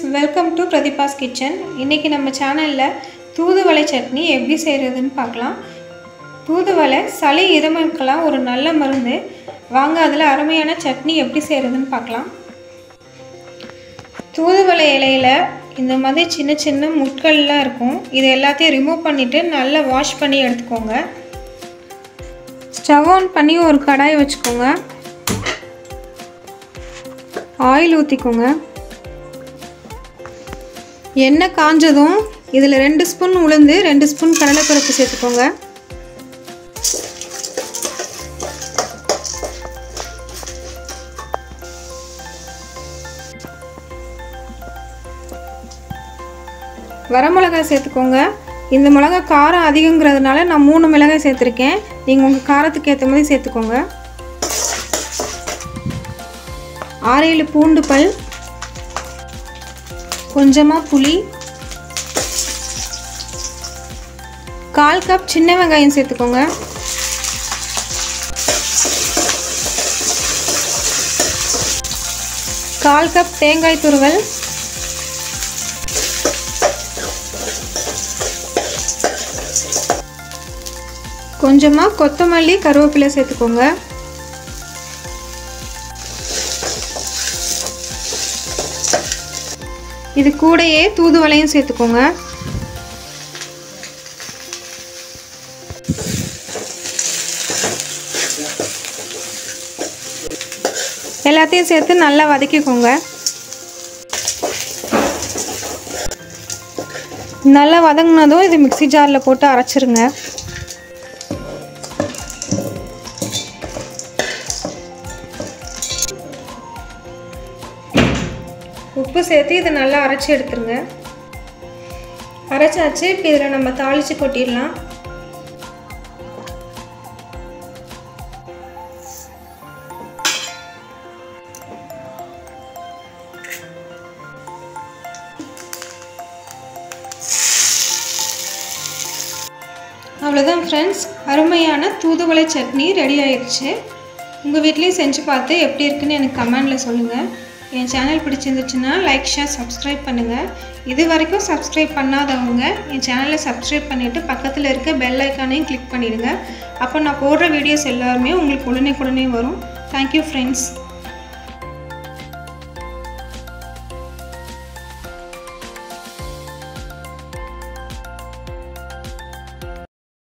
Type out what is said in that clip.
welcome to பிரதீபாஸ் kitchen இன்றைக்கி நம்ம சேனலில் தூதுவளை சட்னி எப்படி செய்கிறதுன்னு பார்க்கலாம் தூதுவளை சளி இருமலுக்கெல்லாம் ஒரு நல்ல மருந்து வாங்க அதில் அருமையான சட்னி எப்படி செய்கிறதுன்னு பார்க்கலாம் தூதுவளை இலையில் இந்த மாதிரி சின்ன சின்ன முட்கள்லாம் இருக்கும் இது எல்லாத்தையும் ரிமூவ் பண்ணிவிட்டு நல்லா வாஷ் பண்ணி எடுத்துக்கோங்க ஸ்டவ் ஆன் பண்ணி ஒரு கடாய் வச்சுக்கோங்க ஆயில் ஊற்றிக்கோங்க எண்ணெய் காஞ்சதும் இதில் ரெண்டு ஸ்பூன் உளுந்து ரெண்டு ஸ்பூன் கடலைப்பருப்பு சேர்த்துக்கோங்க வரமிளகாய் சேர்த்துக்கோங்க இந்த மிளகா காரம் அதிகங்கிறதுனால நான் மூணு மிளகாய் சேர்த்துருக்கேன் நீங்கள் உங்கள் காரத்துக்கு ஏற்ற மாதிரி சேர்த்துக்கோங்க ஆறு ஏழு பூண்டு பல் கொஞ்சமாக புளி கால் கப் சின்ன வெங்காயம் சேர்த்துக்கோங்க கால் கப் தேங்காய் துருவல் கொஞ்சமாக கொத்தமல்லி கருவேப்பிலை சேர்த்துக்கோங்க இது கூடயே தூதுவளையும் சேர்த்துக்கோங்க எல்லாத்தையும் சேர்த்து நல்லா வதக்கிக்கோங்க நல்லா வதங்கினதும் இது மிக்சி ஜாரில் போட்டு அரைச்சிருங்க உப்பு சேர்த்து இதை நல்லா அரைச்சி எடுத்துருங்க அரைச்சாச்சு இப்போ இதில் நம்ம தாளித்து கொட்டிடலாம் அவ்வளோதான் ஃப்ரெண்ட்ஸ் அருமையான தூதுவளை சட்னி ரெடி ஆயிடுச்சு உங்கள் வீட்லேயும் செஞ்சு பார்த்து எப்படி இருக்குன்னு எனக்கு கமெண்டில் சொல்லுங்கள் என் சேனல் பிடிச்சிருந்துச்சுன்னா லைக் ஷேர் சப்ஸ்கிரைப் பண்ணுங்கள் இது வரைக்கும் சப்ஸ்கிரைப் பண்ணாதவங்க என் சேனலை சப்ஸ்கிரைப் பண்ணிவிட்டு பக்கத்தில் இருக்க பெல் ஐக்கானையும் கிளிக் பண்ணிடுங்க அப்போ நான் போடுற வீடியோஸ் எல்லாருமே உங்களுக்கு உடனே உடனே வரும் தேங்க்யூ ஃப்ரெண்ட்ஸ்